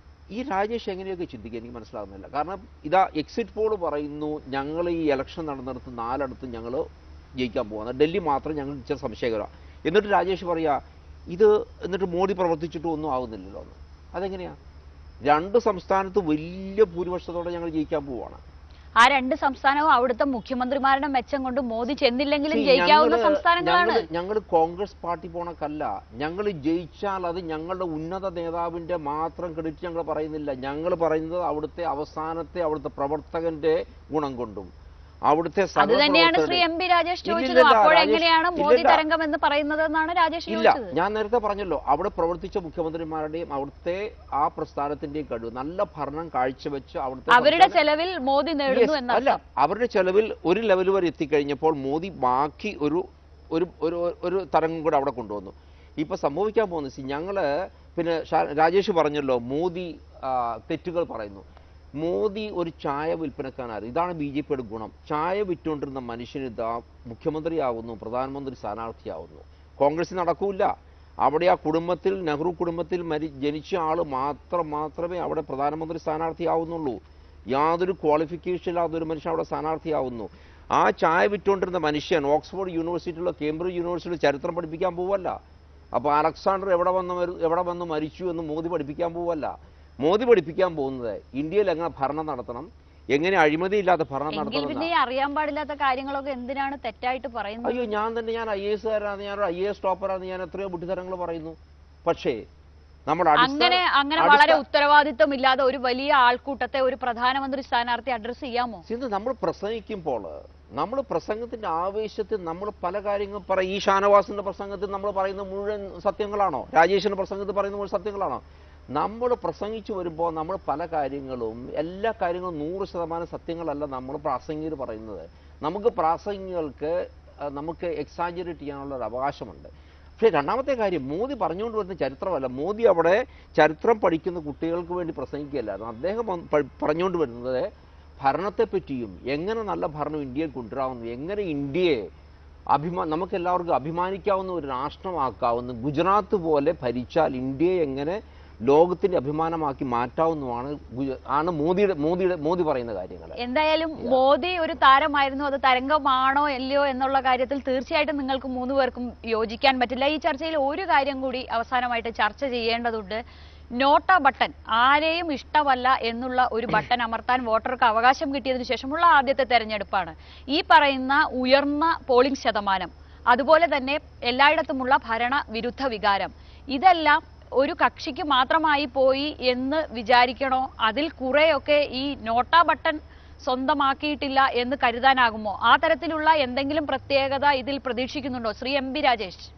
ഈ രാജേഷ് എങ്ങനെയൊക്കെ ചിന്തിക്കുക എനിക്ക് മനസ്സിലാകുന്നില്ല കാരണം ഇതാ എക്സിറ്റ് പോൾ പറയുന്നു ഞങ്ങൾ ഈ ഇലക്ഷൻ നടന്നിടത്ത് നാലിടത്ത് ഞങ്ങൾ ജയിക്കാൻ പോകുന്നത് ഡൽഹി മാത്രം ഞങ്ങൾ ഇച്ചിരി സംശയകരമാണ് എന്നിട്ട് രാജേഷ് പറയാ ഇത് എന്നിട്ട് മോഡി പ്രവർത്തിച്ചിട്ടും ഒന്നും ആകുന്നില്ലല്ലോ എന്ന് അതെങ്ങനെയാ രണ്ട് സംസ്ഥാനത്ത് വലിയ ഭൂരിപക്ഷത്തോടെ ഞങ്ങൾ ജയിക്കാൻ പോവുകയാണ് ആ രണ്ട് സംസ്ഥാനവും അവിടുത്തെ മുഖ്യമന്ത്രിമാരുടെ മെച്ചം കൊണ്ട് മോദി ചെന്നില്ലെങ്കിലും See, ജയിക്കാവുന്ന ഞങ്ങള് സംസ്ഥാനങ്ങളാണ് ഞങ്ങള് ഞങ്ങള് കോൺഗ്രസ് പാർട്ടി പോണക്കല്ല ഞങ്ങൾ ജയിച്ചാൽ അത് ഞങ്ങളുടെ ഉന്നത നേതാവിന്റെ മാത്രം ക്രെഡിറ്റ് ഞങ്ങൾ പറയുന്നില്ല ഞങ്ങൾ പറയുന്നത് അവിടുത്തെ അവസാനത്തെ അവിടുത്തെ പ്രവർത്തകന്റെ ഗുണം കൊണ്ടും അവിടുത്തെ അത് തന്നെയാണ് ശ്രീ സഹപ്രവർത്തകരുടെ- എം പി രാജേഷ് ചോദിച്ചത് ഇല്ലില്ല, അപ്പോൾ രാജേഷ്- എങ്ങനെയാണ് മോദി ഇല്ലില്ല. തരംഗം എന്ന് പറയുന്നത് എന്നാണ് രാജേഷ് ഇല്ല ചോദിച്ചത് ഞാൻ നേരത്തെ പറഞ്ഞല്ലോ അവിടെ പ്രവർത്തിച്ച മുഖ്യമന്ത്രിമാരുടെയും അവിടുത്തെ ആ പ്രസ്ഥാനത്തിന്റെയും കഴിവ് നല്ല ഭരണം കാഴ്ചവെച്ച് അവിടുത്തെ അവരുടെ സംസ്ഥാന- ചെലവിൽ മോദി നേടുന്നു Yes, അല്ല എന്നർത്ഥം അവരുടെ ചെലവിൽ ഒരു ലെവൽ വരെ എത്തിക്കഴിഞ്ഞപ്പോൾ മോദി ബാക്കി ഒരു ഒരു ഒരു ഒരു തരംഗം കൂടെ അവിടെ കൊണ്ടുവന്നു ഇപ്പൊ സംഭവിക്കാൻ പോകുന്നത് സി ഞങ്ങള് പിന്നെ ഷാ- രാജേഷ് പറഞ്ഞല്ലോ മോദി ആ, തെറ്റുകൾ പറയുന്നു മോദി ഒരു ചായ വിൽപ്പനക്കാരനായിരുന്നു ഇതാണ് ബി ജെ പിയുടെ ഗുണം ചായ വിറ്റുകൊണ്ടിരുന്ന മനുഷ്യന് ഇതാ മുഖ്യമന്ത്രിയാവുന്നു പ്രധാനമന്ത്രി സ്ഥാനാർത്ഥിയാവുന്നു കോൺഗ്രസ് നടക്കൂല അവിടെ ആ കുടുംബത്തിൽ നെഹ്റു കുടുംബത്തിൽ മരി ജനിച്ച ആൾ മാത്രം മാത്രമേ അവിടെ പ്രധാനമന്ത്രി സ്ഥാനാർത്ഥിയാവുന്നുള്ളൂ യാതൊരു ക്വാളിഫിക്കേഷൻ ഇല്ലാത്ത ഒരു മനുഷ്യൻ അവിടെ സ്ഥാനാർത്ഥിയാവുന്നു ആ ചായ വിറ്റുകൊണ്ടിരുന്ന മനുഷ്യൻ ഓക്സ്ഫോർഡ് യൂണിവേഴ്സിറ്റിയിലോ കേംബ്രിഡ്ജ് യൂണിവേഴ്സിറ്റിയിലോ ചരിത്രം പഠിപ്പിക്കാൻ പോവല്ല അപ്പോൾ അലക്സാണ്ടർ എവിടെ വന്ന് മരി- എവിടെ വന്ന് മരിച്ചു എന്ന് മോദി പഠിപ്പിക്കാൻ പോവല്ല മോദി പഠിപ്പിക്കാൻ പോകുന്നത് ഇന്ത്യയിൽ എങ്ങനെ ഭരണം നടത്തണം എങ്ങനെ അഴിമതിയില്ലാത്ത ഭരണം എങ്കിൽ നടത്തണം പിന്നെ ഈ അറിയാൻ പാടില്ലാത്ത കാര്യങ്ങളൊക്കെ എന്തിനാണ് തെറ്റായിട്ട് പറയുന്നത് അയ്യോ ഞാൻ തന്നെ ഞാൻ ഐ എസ് കാരാണ് ഞാൻ ഐ എസ് ടോപ്പറാണ് ഞാൻ എത്രയോ ബുദ്ധിതരങ്ങൾ പറയുന്നു പക്ഷേ നമ്മുടെ അടിസ്ഥാന- അങ്ങനെ അങ്ങനെ അടിസ്ഥാന- വളരെ ഉത്തരവാദിത്വമില്ലാതെ ഒരു വലിയ ആൾക്കൂട്ടത്തെ ഒരു പ്രധാനമന്ത്രി സ്ഥാനാർത്ഥി അഡ്രസ് ചെയ്യാമോ സിന്ധു നമ്മൾ പ്രസംഗിക്കുമ്പോൾ നമ്മൾ പ്രസംഗത്തിന്റെ ആവേശത്തിൽ നമ്മൾ പല കാര്യങ്ങൾ പറയും ഈ ഷാനവാസിന്റെ പ്രസംഗത്തിൽ നമ്മൾ പറയുന്ന മുഴുവൻ സത്യങ്ങളാണോ രാജേഷിന്റെ പ്രസംഗത്തിൽ പറയുന്ന മുഴുവൻ സത്യങ്ങളാണോ നമ്മൾ പ്രസംഗിച്ചു വരുമ്പോൾ നമ്മൾ പല കാര്യങ്ങളും എല്ലാ കാര്യങ്ങളും നൂറ് ശതമാനം സത്യങ്ങളല്ല നമ്മൾ പ്രാസംഗികർ പറയുന്നത് നമുക്ക് പ്രാസംഗികൾക്ക് അഹ്, നമുക്ക് എക്സാജറേറ്റ് ചെയ്യാനുള്ള ഒരു അവകാശമുണ്ട് പക്ഷേ രണ്ടാമത്തെ കാര്യം മോദി പറഞ്ഞുകൊണ്ട് വരുന്ന ചരിത്രമല്ല മോദി അവിടെ ചരിത്രം പഠിക്കുന്ന കുട്ടികൾക്ക് വേണ്ടി പ്രസംഗിക്കുകയല്ലായിരുന്നു അദ്ദേഹം വന്ന് പ- പറഞ്ഞുകൊണ്ട് വരുന്നത് ഭരണത്തെപ്പറ്റിയും എങ്ങനെ നല്ല ഭരണം ഇന്ത്യയിൽ കൊണ്ടുവരാവുന്നു എങ്ങനെ ഇന്ത്യയെ അഭിമാ നമുക്ക് എല്ലാവർക്കും അഭിമാനിക്കാവുന്ന ഒരു രാഷ്ട്രമാക്കാവുന്ന ഗുജറാത്ത് പോലെ ഭരിച്ചാൽ ഇന്ത്യയെ എങ്ങനെ ലോകത്തിന്റെ അഭിമാനമാക്കി മാറ്റാവുന്നതാണ് ഗുജ- ആണ് മോദിയുടെ മോദിയുടെ മോദി പറയുന്ന കാര്യങ്ങൾ എന്തായാലും മോദി ഒരു താരമായിരുന്നു അത് തരംഗമാണോ അല്ലയോ എന്നുള്ള കാര്യത്തിൽ തീർച്ചയായിട്ടും നിങ്ങൾക്ക് മൂന്ന് പേർക്കും യോജിക്കാൻ പറ്റില്ല ഈ ചർച്ചയിൽ ഒരു കാര്യം കൂടി അവസാനമായിട്ട് ചർച്ച ചെയ്യേണ്ടതുണ്ട് നോട്ട ബട്ടൺ ആരെയും ഇഷ്ടമല്ല എന്നുള്ള ഒരു ബട്ടൺ അമർത്താൻ വോട്ടർക്ക് അവകാശം കിട്ടിയതിനു ശേഷമുള്ള ആദ്യത്തെ തെരഞ്ഞെടുപ്പാണ് ഈ പറയുന്ന ഉയർന്ന പോളിംഗ് ശതമാനം അതുപോലെ തന്നെ എല്ലായിടത്തുമുള്ള ഭരണ വിരുദ്ധ വികാരം ഇതെല്ലാം ഒരു കക്ഷിക്ക് മാത്രമായി പോയി എന്ന് വിചാരിക്കണോ അതിൽ കുറെയൊക്കെ ഈ നോട്ട ബട്ടൺ സ്വന്തമാക്കിയിട്ടില്ല എന്ന് കരുതാനാകുമോ ആ തരത്തിലുള്ള എന്തെങ്കിലും പ്രത്യേകത ഇതിൽ പ്രതീക്ഷിക്കുന്നുണ്ടോ ശ്രീ എം ബി രാജേഷ്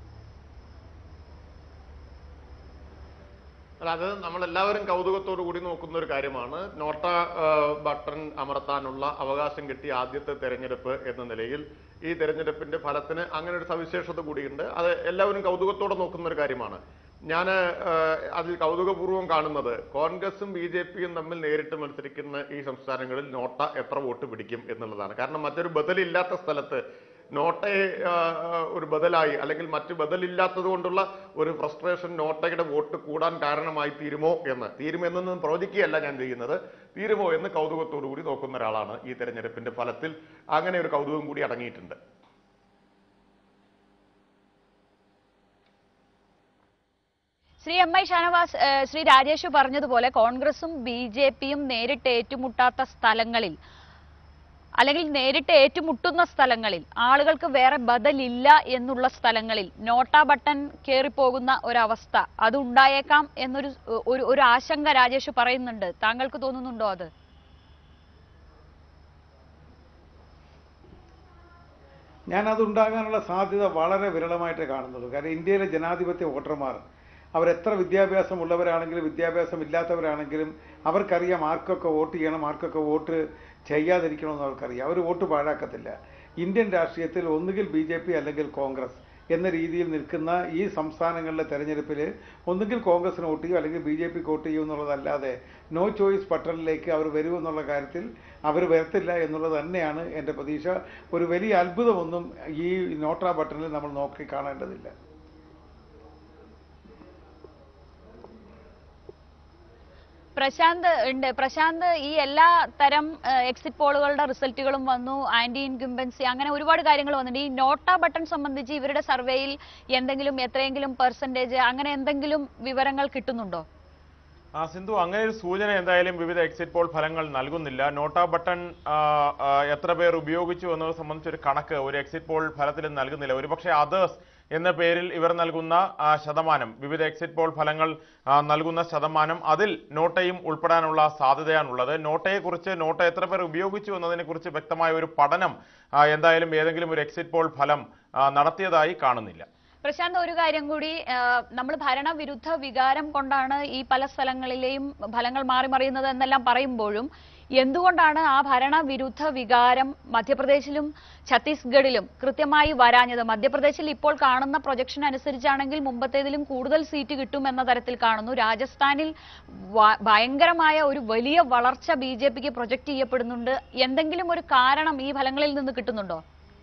അല്ല അത് നമ്മൾ എല്ലാവരും കൗതുകത്തോടു കൂടി നോക്കുന്ന ഒരു കാര്യമാണ് നോട്ട ആ, ബട്ടൺ അമർത്താനുള്ള അവകാശം കിട്ടിയ ആദ്യത്തെ തെരഞ്ഞെടുപ്പ് എന്ന നിലയിൽ ഈ തെരഞ്ഞെടുപ്പിന്റെ ഫലത്തിന് അങ്ങനെ ഒരു സവിശേഷത കൂടിയുണ്ട് അത് എല്ലാവരും കൗതുകത്തോടെ നോക്കുന്ന ഒരു കാര്യമാണ് ഞാൻ അതിൽ കൗതുകപൂർവ്വം കാണുന്നത് കോൺഗ്രസും ബി ജെ പിയും തമ്മിൽ നേരിട്ട് മത്സരിക്കുന്ന ഈ സംസ്ഥാനങ്ങളിൽ നോട്ട എത്ര വോട്ട് പിടിക്കും എന്നുള്ളതാണ് കാരണം മറ്റൊരു ബദലില്ലാത്ത സ്ഥലത്ത് നോട്ടയെ ആ, ആ, ഒരു ബദലായി അല്ലെങ്കിൽ മറ്റ് ബദലില്ലാത്തത് കൊണ്ടുള്ള ഒരു ഫ്രസ്ട്രേഷൻ നോട്ടയുടെ വോട്ട് കൂടാൻ കാരണമായി തീരുമോ എന്ന് തീരുമെന്നൊന്നും പ്രവചിക്കുകയല്ല ഞാൻ ചെയ്യുന്നത് തീരുമോ എന്ന് കൗതുകത്തോടു കൂടി നോക്കുന്ന ഒരാളാണ് ഈ തെരഞ്ഞെടുപ്പിന്റെ ഫലത്തിൽ അങ്ങനെ ഒരു കൗതുകം കൂടി അടങ്ങിയിട്ടുണ്ട് ശ്രീ എം ഐ ഷാനവാസ് ഏഹ്, ശ്രീ രാജേഷ് പറഞ്ഞതുപോലെ കോൺഗ്രസും ബി ജെ പിയും നേരിട്ട് ഏറ്റുമുട്ടാത്ത സ്ഥലങ്ങളിൽ അല്ലെങ്കിൽ നേരിട്ട് ഏറ്റുമുട്ടുന്ന സ്ഥലങ്ങളിൽ ആളുകൾക്ക് വേറെ ബദലില്ല എന്നുള്ള സ്ഥലങ്ങളിൽ നോട്ട ബട്ടൺ കയറിപ്പോകുന്ന ഒരവസ്ഥ അത് ഉണ്ടായേക്കാം എന്നൊരു ഒരു ഒരു ആശങ്ക രാജേഷ് പറയുന്നുണ്ട് താങ്കൾക്ക് തോന്നുന്നുണ്ടോ അത് ഞാനത് ഉണ്ടാകാനുള്ള സാധ്യത വളരെ വിരളമായിട്ടേ കാണുന്നുള്ളൂ കാരണം ഇന്ത്യയിലെ ജനാധിപത്യ വോട്ടർമാർ അവരെത്ര വിദ്യാഭ്യാസമുള്ളവരാണെങ്കിലും വിദ്യാഭ്യാസം ഇല്ലാത്തവരാണെങ്കിലും അവർക്കറിയാം ആർക്കൊക്കെ വോട്ട് ചെയ്യണം ആർക്കൊക്കെ വോട്ട് ചെയ്യാതിരിക്കണമെന്ന് അവർക്കറിയാം അവർ വോട്ട് പാഴാക്കത്തില്ല ഇന്ത്യൻ രാഷ്ട്രീയത്തിൽ ഒന്നുകിൽ ബി ജെ പി അല്ലെങ്കിൽ കോൺഗ്രസ് എന്ന രീതിയിൽ നിൽക്കുന്ന ഈ സംസ്ഥാനങ്ങളിലെ തെരഞ്ഞെടുപ്പിൽ ഒന്നുകിൽ കോൺഗ്രസിന് വോട്ട് ചെയ്യും അല്ലെങ്കിൽ ബി ജെ പിക്ക് വോട്ട് ചെയ്യും എന്നുള്ളതല്ലാതെ നോ ചോയ്സ് പട്ടണിലേക്ക് അവർ വരുമെന്നുള്ള കാര്യത്തിൽ അവർ വരത്തില്ല എന്നുള്ളത് തന്നെയാണ് എൻ്റെ പ്രതീക്ഷ ഒരു വലിയ അത്ഭുതമൊന്നും ഈ നോട്ട ബട്ടണിൽ നമ്മൾ നോക്കി കാണേണ്ടതില്ല പ്രശാന്ത് ഉണ്ട് പ്രശാന്ത് ഈ എല്ലാ തരം എക്സിറ്റ് പോളുകളുടെ റിസൾട്ടുകളും വന്നു ആന്റി ഇൻകംബൻസി അങ്ങനെ ഒരുപാട് കാര്യങ്ങൾ വന്നിട്ടുണ്ട് ഈ നോട്ട ബട്ടൺ സംബന്ധിച്ച് ഇവരുടെ സർവേയിൽ എന്തെങ്കിലും എത്രയെങ്കിലും പെർസെന്റേജ് അങ്ങനെ എന്തെങ്കിലും വിവരങ്ങൾ കിട്ടുന്നുണ്ടോ ആ സിന്ധു അങ്ങനെ ഒരു സൂചന എന്തായാലും വിവിധ എക്സിറ്റ് പോൾ ഫലങ്ങൾ നൽകുന്നില്ല നോട്ട ബട്ടൺ ആ, ആ, എത്ര പേർ ഉപയോഗിച്ചു എന്നത് സംബന്ധിച്ച് ഒരു കണക്ക് ഒരു എക്സിറ്റ് പോൾ ഫലത്തിൽ നൽകുന്നില്ല ഒരുപക്ഷെ അതേഴ്സ് എന്ന പേരിൽ ഇവർ നൽകുന്ന ആ, ശതമാനം വിവിധ എക്സിറ്റ് പോൾ ഫലങ്ങൾ ആ, നൽകുന്ന ശതമാനം അതിൽ നോട്ടയും ഉൾപ്പെടാനുള്ള സാധ്യതയാണുള്ളത് നോട്ടയെക്കുറിച്ച് നോട്ട എത്ര പേർ ഉപയോഗിച്ചു എന്നതിനെ കുറിച്ച് വ്യക്തമായ ഒരു പഠനം ആ, എന്തായാലും ഏതെങ്കിലും ഒരു എക്സിറ്റ് പോൾ ഫലം ആ, നടത്തിയതായി കാണുന്നില്ല പ്രശാന്ത് ഒരു കാര്യം കൂടി നമ്മൾ ഭരണവിരുദ്ധ വികാരം കൊണ്ടാണ് ഈ പല സ്ഥലങ്ങളിലെയും ഫലങ്ങൾ മാറി മറിയുന്നത് എന്നെല്ലാം പറയുമ്പോഴും എന്തുകൊണ്ടാണ് ആ ഭരണവിരുദ്ധ വികാരം മധ്യപ്രദേശിലും ഛത്തീസ്ഗഡിലും കൃത്യമായി വരാഞ്ഞത് മധ്യപ്രദേശിൽ ഇപ്പോൾ കാണുന്ന പ്രൊജക്ഷൻ അനുസരിച്ചാണെങ്കിൽ മുമ്പത്തേതിലും കൂടുതൽ സീറ്റ് കിട്ടും എന്ന തരത്തിൽ കാണുന്നു രാജസ്ഥാനിൽ വ- ഭയങ്കരമായ ഒരു വലിയ വളർച്ച ബി ജെ പിക്ക് പ്രൊജക്ട് ചെയ്യപ്പെടുന്നുണ്ട് എന്തെങ്കിലും ഒരു കാരണം ഈ ഫലങ്ങളിൽ നിന്ന് കിട്ടുന്നുണ്ടോ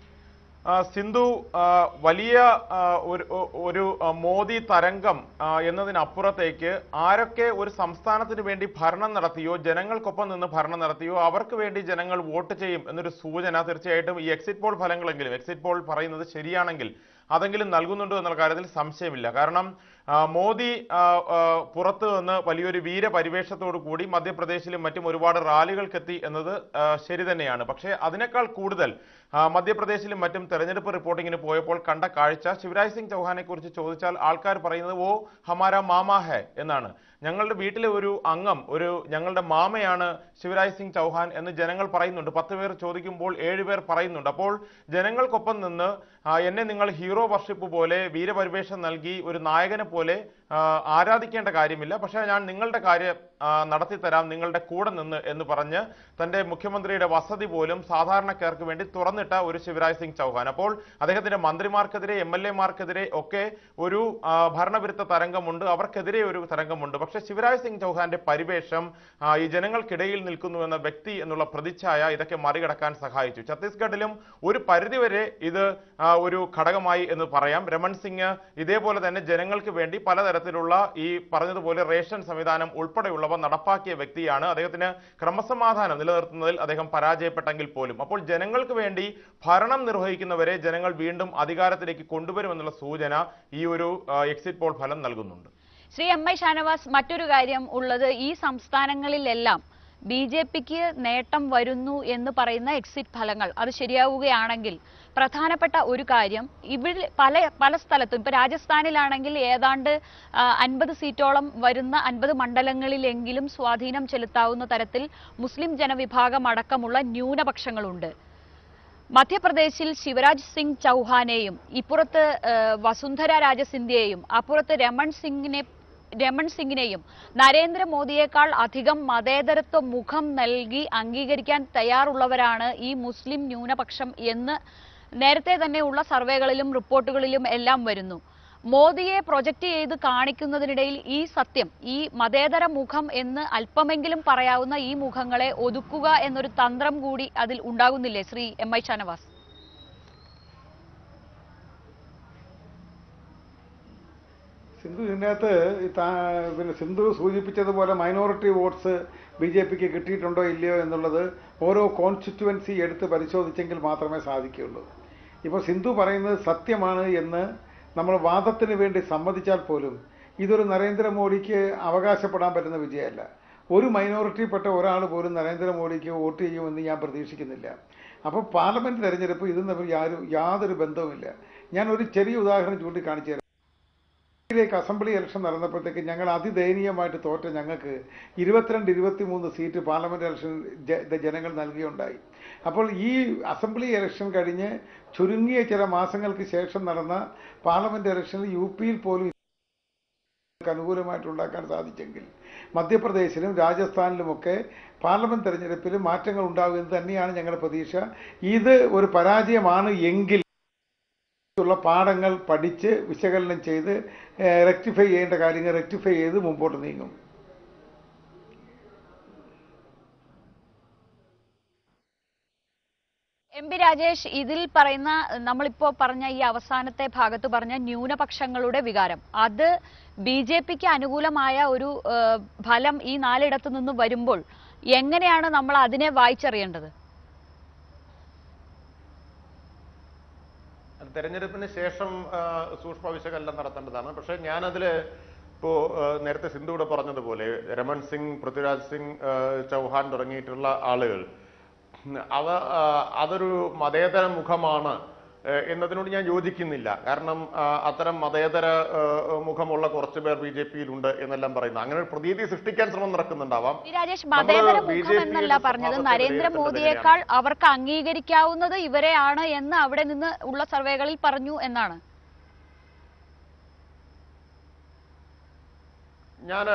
ആ, സിന്ധു ആ, വലിയ ആ, ഒരു ഒ- ഒരു ആ, മോദി തരംഗം ആ, എന്നതിനപ്പുറത്തേക്ക് ആരൊക്കെ ഒരു സംസ്ഥാനത്തിന് വേണ്ടി ഭരണം നടത്തിയോ ജനങ്ങൾക്കൊപ്പം നിന്ന് ഭരണം നടത്തിയോ അവർക്ക് വേണ്ടി ജനങ്ങൾ വോട്ട് ചെയ്യും എന്നൊരു സൂചന തീർച്ചയായിട്ടും ഈ എക്സിറ്റ് പോൾ ഫലങ്ങളെങ്കിലും എക്സിറ്റ് പോൾ പറയുന്നത് ശരിയാണെങ്കിൽ അതെങ്കിലും നൽകുന്നുണ്ടോ എന്നുള്ള കാര്യത്തിൽ സംശയമില്ല കാരണം ആ, മോദി ആ, ആ, പുറത്ത് നിന്ന് വലിയൊരു വീരപരിവേഷത്തോടു കൂടി മധ്യപ്രദേശിലും മറ്റും ഒരുപാട് റാലികൾക്കെത്തി എന്നത് ആ, ശരി തന്നെയാണ് പക്ഷേ അതിനേക്കാൾ കൂടുതൽ ആ, മധ്യപ്രദേശിലും മറ്റും തെരഞ്ഞെടുപ്പ് റിപ്പോർട്ടിങ്ങിന് പോയപ്പോൾ കണ്ട കാഴ്ച ശിവരാജ് സിംഗ് ചൗഹാനെ കുറിച്ച് ചോദിച്ചാൽ ആൾക്കാർ പറയുന്നത് ഓ ഹമാര മാമാ ഹെ എന്നാണ് ഞങ്ങളുടെ വീട്ടിലെ ഒരു അംഗം ഒരു ഞങ്ങളുടെ മാമയാണ് ശിവരാജ് സിംഗ് ചൗഹാൻ എന്ന് ജനങ്ങൾ പറയുന്നുണ്ട് പത്ത് പേർ ചോദിക്കുമ്പോൾ ഏഴ് പേർ പറയുന്നുണ്ട് അപ്പോൾ ജനങ്ങൾക്കൊപ്പം നിന്ന് ആ, എന്നെ നിങ്ങൾ ഹീറോ വർഷിപ്പ് പോലെ വീരപരിവേഷം നൽകി ഒരു നായകനെ പോലെ ആ, ആരാധിക്കേണ്ട കാര്യമില്ല പക്ഷേ ഞാൻ നിങ്ങളുടെ കാര്യം ആ, നടത്തിത്തരാം നിങ്ങളുടെ കൂടെ നിന്ന് എന്ന് പറഞ്ഞ് തന്റെ മുഖ്യമന്ത്രിയുടെ വസതി പോലും സാധാരണക്കാർക്ക് വേണ്ടി തുറന്നിട്ട ഒരു ശിവരാജ് സിംഗ് ചൗഹാൻ അപ്പോൾ അദ്ദേഹത്തിന്റെ മന്ത്രിമാർക്കെതിരെ എം എൽ എമാർക്കെതിരെ ഒക്കെ ഒരു ആ, ഭരണവിരുദ്ധ തരംഗമുണ്ട് അവർക്കെതിരെ ഒരു തരംഗമുണ്ട് പക്ഷേ ശിവരാജ് സിംഗ് ചൗഹാന്റെ പരിവേഷം ആ, ഈ ജനങ്ങൾക്കിടയിൽ നിൽക്കുന്നു എന്ന വ്യക്തി എന്നുള്ള പ്രതിച്ഛായ ഇതൊക്കെ മറികടക്കാൻ സഹായിച്ചു ഛത്തീസ്ഗഡിലും ഒരു പരിധിവരെ ഇത് ആ, ഒരു ഘടകമായി എന്ന് പറയാം രമൺ സിംഗ് ഇതേപോലെ തന്നെ ജനങ്ങൾക്ക് വേണ്ടി പലതരത്തിലുള്ള ഈ പറഞ്ഞതുപോലെ റേഷൻ സംവിധാനം ഉൾപ്പെടെയുള്ളവ നടപ്പാക്കിയ വ്യക്തിയാണ് അദ്ദേഹത്തിന് ക്രമസമാധാനം നിലനിർത്തുന്നതിൽ അദ്ദേഹം പരാജയപ്പെട്ടെങ്കിൽ പോലും അപ്പോൾ ജനങ്ങൾക്ക് വേണ്ടി ഭരണം നിർവഹിക്കുന്നവരെ ജനങ്ങൾ വീണ്ടും അധികാരത്തിലേക്ക് കൊണ്ടുവരുമെന്നുള്ള സൂചന ഈ ഒരു ആ, എക്സിറ്റ് പോൾ ഫലം നൽകുന്നുണ്ട് ശ്രീ എം ഐ ഷാനവാസ് മറ്റൊരു കാര്യം ഉള്ളത് ഈ സംസ്ഥാനങ്ങളിലെല്ലാം ബി ജെ പിക്ക് നേട്ടം വരുന്നു എന്ന് പറയുന്ന എക്സിറ്റ് ഫലങ്ങൾ അത് ശരിയാവുകയാണെങ്കിൽ പ്രധാനപ്പെട്ട ഒരു കാര്യം ഇവിടെ പല പല സ്ഥലത്തും ഇപ്പൊ രാജസ്ഥാനിലാണെങ്കിൽ ഏതാണ്ട് അൻപത് സീറ്റോളം വരുന്ന അൻപത് മണ്ഡലങ്ങളിലെങ്കിലും സ്വാധീനം ചെലുത്താവുന്ന തരത്തിൽ മുസ്ലിം ജനവിഭാഗം അടക്കമുള്ള ന്യൂനപക്ഷങ്ങളുണ്ട് മധ്യപ്രദേശിൽ ശിവരാജ് സിംഗ് ചൗഹാനെയും ഇപ്പുറത്ത് ഏഹ്, വസുന്ധര രാജ സിന്ധ്യയെയും അപ്പുറത്ത് രമൺ സിംഗിനെ രമൺ സിംഗിനെയും നരേന്ദ്രമോദിയേക്കാൾ അധികം മതേതരത്വ മുഖം നൽകി അംഗീകരിക്കാൻ തയ്യാറുള്ളവരാണ് ഈ മുസ്ലിം ന്യൂനപക്ഷം എന്ന് നേരത്തെ തന്നെയുള്ള സർവേകളിലും റിപ്പോർട്ടുകളിലും എല്ലാം വരുന്നു മോദിയെ പ്രൊജക്റ്റ് ചെയ്ത് കാണിക്കുന്നതിനിടയിൽ ഈ സത്യം ഈ മതേതര മുഖം എന്ന് അല്പമെങ്കിലും പറയാവുന്ന ഈ മുഖങ്ങളെ ഒതുക്കുക എന്നൊരു തന്ത്രം കൂടി അതിൽ ഉണ്ടാകുന്നില്ലേ ശ്രീ എം ഐ ഷാനവാസ് സിന്ധു ഇതിനകത്ത് ഈ താ- പിന്നെ സിന്ധു സൂചിപ്പിച്ചതുപോലെ മൈനോറിറ്റി വോട്ട്സ് ബി ജെ പിക്ക് കിട്ടിയിട്ടുണ്ടോ ഇല്ലയോ എന്നുള്ളത് ഓരോ കോൺസ്റ്റിറ്റ്യുവൻസി എടുത്ത് പരിശോധിച്ചെങ്കിൽ മാത്രമേ സാധിക്കുകയുള്ളൂ ഇപ്പോൾ സിന്ധു പറയുന്നത് സത്യമാണ് എന്ന് നമ്മൾ വാദത്തിന് വേണ്ടി സമ്മതിച്ചാൽ പോലും ഇതൊരു നരേന്ദ്രമോദിക്ക് അവകാശപ്പെടാൻ പറ്റുന്ന വിജയമല്ല ഒരു മൈനോറിറ്റിപ്പെട്ട ഒരാൾ പോലും നരേന്ദ്രമോദിക്ക് വോട്ട് ചെയ്യുമെന്ന് ഞാൻ പ്രതീക്ഷിക്കുന്നില്ല അപ്പോൾ പാർലമെന്റ് തെരഞ്ഞെടുപ്പ് ഇതും തമ്മിൽ യാതൊരു യാതൊരു ബന്ധവുമില്ല ഞാൻ ഒരു ചെറിയ ഉദാഹരണം ചൂണ്ടിക്കാണിച്ചു തരാം ിലേക്ക് അസംബ്ലി ഇലക്ഷൻ നടന്നപ്പോഴത്തേക്ക് ഞങ്ങൾ അതിദയനീയമായിട്ട് തോറ്റ ഞങ്ങൾക്ക് ഇരുപത്തിരണ്ട് ഇരുപത്തിമൂന്ന് സീറ്റ് പാർലമെന്റ് ഇലക്ഷൻ ജ- ജനങ്ങൾ നൽകുകയുണ്ടായി അപ്പോൾ ഈ അസംബ്ലി ഇലക്ഷൻ കഴിഞ്ഞ് ചുരുങ്ങിയ ചില മാസങ്ങൾക്ക് ശേഷം നടന്ന പാർലമെന്റ് ഇലക്ഷനിൽ യു പിയിൽ പോലും ഇതിന് അനുകൂലമായിട്ട് ഉണ്ടാക്കാൻ സാധിച്ചെങ്കിൽ മധ്യപ്രദേശിലും രാജസ്ഥാനിലുമൊക്കെ പാർലമെന്റ് തെരഞ്ഞെടുപ്പിൽ മാറ്റങ്ങൾ ഉണ്ടാകുമെന്ന് തന്നെയാണ് ഞങ്ങളുടെ പ്രതീക്ഷ ഇത് ഒരു പരാജയമാണ് എങ്കിൽ ഉള്ള പാഠങ്ങൾ പഠിച്ച് വിശകലനം ചെയ്ത് റെക്ടിഫൈ ചെയ്യേണ്ട കാര്യങ്ങൾ റെക്ടിഫൈ ചെയ്ത് മുമ്പോട്ട് നീങ്ങും എം പി രാജേഷ് ഇതിൽ പറയുന്ന നമ്മളിപ്പോ പറഞ്ഞ ഈ അവസാനത്തെ ഭാഗത്ത് പറഞ്ഞ ന്യൂനപക്ഷങ്ങളുടെ വികാരം അത് ബി ജെ പിക്ക് അനുകൂലമായ ഒരു ഏഹ്, ഫലം ഈ നാലിടത്തു നിന്ന് വരുമ്പോൾ എങ്ങനെയാണ് നമ്മൾ അതിനെ വായിച്ചറിയേണ്ടത് അത് തെരഞ്ഞെടുപ്പിന് ശേഷം ആ, സൂക്ഷ്മ വിശകലനം നടത്തേണ്ടതാണ് പക്ഷേ ഞാനതിൽ ഇപ്പോ ആ, നേരത്തെ സിന്ധു ഇവിടെ പറഞ്ഞതുപോലെ രമൺ സിംഗ് പൃഥ്വിരാജ് സിംഗ് ആ, ചൗഹാൻ തുടങ്ങിയിട്ടുള്ള ആളുകൾ അവ ആ, അതൊരു മതേതര മുഖമാണ് ആ, എന്നതിനോട് ഞാൻ യോജിക്കുന്നില്ല കാരണം ആ, അത്തരം മതേതര ആ, മുഖമുള്ള കുറച്ച് പേർ ബി ജെ പിയിലുണ്ട് എന്നെല്ലാം പറയുന്നു അങ്ങനെ ഒരു പ്രതീതി സൃഷ്ടിക്കാൻ ശ്രമം നടക്കുന്നുണ്ടാവാം പി രാജേഷ് നമ്മള് മതേതര BJP മുഖം എന്നല്ല യുടെ പറഞ്ഞത് സ്വഭാവത്തെ നരേന്ദ്രമോദിയേക്കാൾ അവർക്ക് അംഗീകരിക്കാവുന്നത് ഇവരെയാണ് എന്ന് അവിടെ നിന്ന് ഉള്ള സർവേകളിൽ പറഞ്ഞു എന്നാണ് ഞാൻ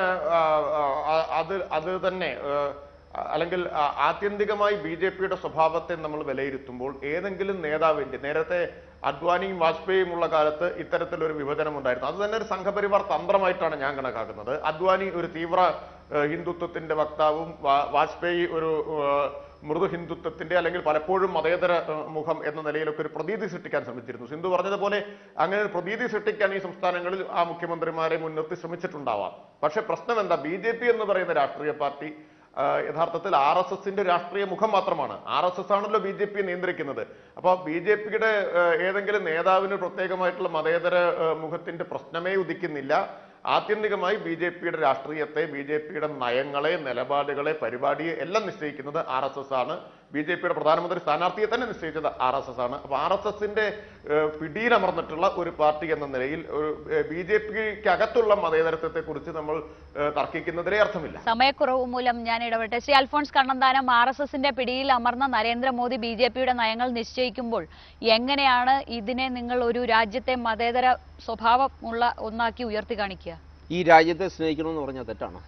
അത് അത് തന്നെ ആ, അല്ലെങ്കിൽ ആ, ആത്യന്തികമായി ബി ജെ പിയുടെ സ്വഭാവത്തെ നമ്മൾ വിലയിരുത്തുമ്പോൾ ഏതെങ്കിലും നേതാവിന്റെ നേരത്തെ അദ്വാനിയും വാജ്പേയിയും ഉള്ള കാലത്ത് ഇത്തരത്തിലൊരു വിഭജനം ഉണ്ടായിരുന്നു അത് തന്നെ ഒരു സംഘപരിവാർ തന്ത്രമായിട്ടാണ് ഞാൻ കണക്കാക്കുന്നത് അദ്വാനി ഒരു തീവ്ര ആ, ഹിന്ദുത്വത്തിന്റെ വക്താവും വാ- വാജ്പേയി ഒരു ആ, മൃദു ഹിന്ദുത്വത്തിന്റെ അല്ലെങ്കിൽ പലപ്പോഴും മതേതര ആ, മുഖം എന്ന നിലയിലൊക്കെ ഒരു പ്രതീതി സൃഷ്ടിക്കാൻ ശ്രമിച്ചിരുന്നു സിന്ധു പറഞ്ഞതുപോലെ അങ്ങനെ ഒരു പ്രതീതി സൃഷ്ടിക്കാൻ ഈ സംസ്ഥാനങ്ങളിൽ ആ മുഖ്യമന്ത്രിമാരെ മുൻനിർത്തി ശ്രമിച്ചിട്ടുണ്ടാവാം പക്ഷെ പ്രശ്നം എന്താ ബി ജെ പി എന്ന് പറയുന്ന രാഷ്ട്രീയ പാർട്ടി ആ, യഥാർത്ഥത്തിൽ ആർ എസ് എസിന്റെ രാഷ്ട്രീയ മുഖം മാത്രമാണ് ആർ എസ് എസ് ആണല്ലോ ബി ജെ പി നിയന്ത്രിക്കുന്നത് അപ്പോൾ ബി ജെ പിയുടെ ഏതെങ്കിലും നേതാവിന് പ്രത്യേകമായിട്ടുള്ള മതേതര ആ, മുഖത്തിന്റെ പ്രശ്നമേ ഉദിക്കുന്നില്ല ആത്യന്തികമായി ബി ജെ പിയുടെ രാഷ്ട്രീയത്തെ ബി ജെ പിയുടെ നയങ്ങളെ നിലപാടുകളെ പരിപാടിയെ എല്ലാം നിശ്ചയിക്കുന്നത് ആർ എസ് എസ് ആണ് ബി ജെ പിയുടെ പ്രധാനമന്ത്രി സ്ഥാനാർത്ഥിയെ തന്നെ നിശ്ചയിച്ചത് ആർ എസ് എസ് ആണ് അപ്പൊ ആർ എസ് എസിന്റെ പിടിയിലമർന്നിട്ടുള്ള ഒരു പാർട്ടി എന്ന നിലയിൽ ഒരു ബി ജെ പിക്ക് അകത്തുള്ള മതേതരത്വത്തെ കുറിച്ച് നമ്മൾ ഏഹ്, തർക്കിക്കുന്നതിലേ അർത്ഥമില്ല സമയക്കുറവ് മൂലം ഞാൻ ഇടപെട്ടെ ശ്രീ അൽഫോൺസ് കണ്ണന്താനം ആർ എസ് എസിന്റെ പിടിയിൽ അമർന്ന നരേന്ദ്രമോദി ബി ജെ പിയുടെ നയങ്ങൾ നിശ്ചയിക്കുമ്പോൾ എങ്ങനെയാണ് ഇതിനെ നിങ്ങൾ ഒരു രാജ്യത്തെ മതേതര സ്വഭാവമുള്ള ഒന്നാക്കി ഉയർത്തി കാണിക്കുക ഈ രാജ്യത്തെ സ്നേഹിക്കണമെന്ന് പറഞ്ഞാൽ തെറ്റാണ്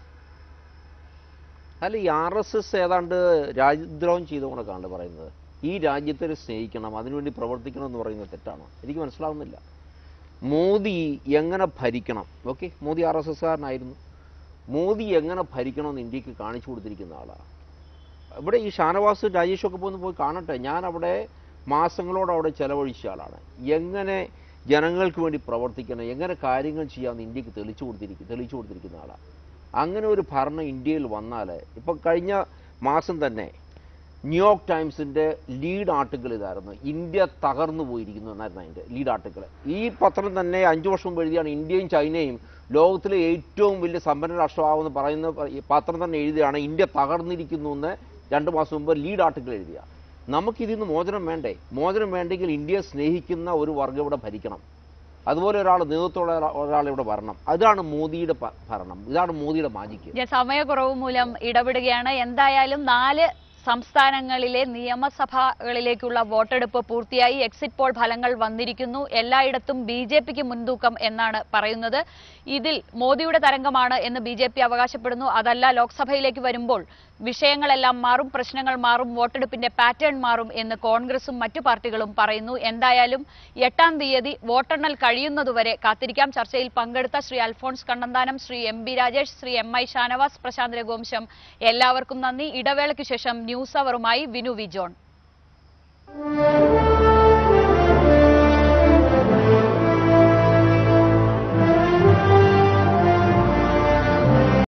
അല്ല ഈ ആർ എസ് എസ് ഏതാണ്ട് രാജ്യദ്രോഹം ചെയ്ത കണക്കാണ് പറയുന്നത് ഈ രാജ്യത്തെ സ്നേഹിക്കണം അതിനുവേണ്ടി പ്രവർത്തിക്കണം എന്ന് പറയുന്നത് തെറ്റാണ് എനിക്ക് മനസ്സിലാവുന്നില്ല മോദി എങ്ങനെ ഭരിക്കണം ഓക്കെ മോദി ആർ എസ് എസ്കാരനായിരുന്നു മോദി എങ്ങനെ ഭരിക്കണമെന്ന് ഇന്ത്യക്ക് കാണിച്ചു കൊടുത്തിരിക്കുന്ന ആളാണ് ഇവിടെ ഈ ഷാനവാസ് രാജേഷൊക്കെ പോയി പോയി കാണട്ടെ ഞാൻ അവിടെ മാസങ്ങളോട് അവിടെ ചെലവഴിച്ച ആളാണ് എങ്ങനെ ജനങ്ങൾക്ക് വേണ്ടി പ്രവർത്തിക്കണം എങ്ങനെ കാര്യങ്ങൾ ചെയ്യാമെന്ന് ഇന്ത്യക്ക് തെളിച്ചു കൊടുത്തിരിക്കും തെളിച്ചു കൊടുത്തിരിക്കുന്ന ആളാണ് അങ്ങനെ ഒരു ഭരണം ഇന്ത്യയിൽ വന്നാൽ ഇപ്പം കഴിഞ്ഞ മാസം തന്നെ ന്യൂയോർക്ക് ടൈംസിൻ്റെ ലീഡ് ആർട്ടിക്കിൾ ഇതായിരുന്നു ഇന്ത്യ തകർന്നു പോയിരിക്കുന്നു എന്നായിരുന്നു അതിൻ്റെ ലീഡ് ആർട്ടിക്കിൾ ഈ പത്രം തന്നെ അഞ്ചു വർഷം മുമ്പ് എഴുതിയാണ് ഇന്ത്യയും ചൈനയും ലോകത്തിലെ ഏറ്റവും വലിയ സമ്പന്ന രാഷ്ട്രമാവെന്ന് പറയുന്ന ഈ പത്രം തന്നെ എഴുതിയാണ് ഇന്ത്യ തകർന്നിരിക്കുന്നു എന്ന് രണ്ട് മാസം മുമ്പ് ലീഡ് ആർട്ടിക്കിൾ എഴുതിയ നമുക്കിതിൽ നിന്ന് മോചനം വേണ്ടേ മോചനം വേണ്ടെങ്കിൽ ഇന്ത്യയെ സ്നേഹിക്കുന്ന ഒരു വർഗ്ഗം ഇവിടെ ഭരിക്കണം അതുപോലെ ഒരാൾ നേതൃത്വമുള്ള ഒരാ- ഒരാൾ ഇവിടെ വരണം അതാണ് മോദിയുടെ പ- ഭരണം ഇതാണ് മോദിയുടെ മാജിക്ക് ഞാൻ സമയക്കുറവ് മൂലം ഇടപെടുകയാണ് എന്തായാലും നാല് സംസ്ഥാനങ്ങളിലെ നിയമസഭകളിലേക്കുള്ള വോട്ടെടുപ്പ് പൂർത്തിയായി എക്സിറ്റ് പോൾ ഫലങ്ങൾ വന്നിരിക്കുന്നു എല്ലായിടത്തും ബി ജെ പിക്ക് മുൻതൂക്കം എന്നാണ് പറയുന്നത് ഇതിൽ മോദിയുടെ തരംഗമാണ് എന്ന് ബി ജെ പി അവകാശപ്പെടുന്നു അതല്ല ലോക്സഭയിലേക്ക് വരുമ്പോൾ വിഷയങ്ങളെല്ലാം മാറും പ്രശ്നങ്ങൾ മാറും വോട്ടെടുപ്പിന്റെ പാറ്റേൺ മാറും എന്ന് കോൺഗ്രസും മറ്റു പാർട്ടികളും പറയുന്നു എന്തായാലും എട്ടാം തീയതി വോട്ടെണ്ണൽ കഴിയുന്നതുവരെ കാത്തിരിക്കാം ചർച്ചയിൽ പങ്കെടുത്ത Shri Alphons Kannanthanam Shri M B Rajesh Shri M I Shanavas Prashant Raghuvamsham എല്ലാവർക്കും നന്ദി ഇടവേളയ്ക്ക് ശേഷം ന്യൂസ് അവറുമായി വിനു വി ജോൺ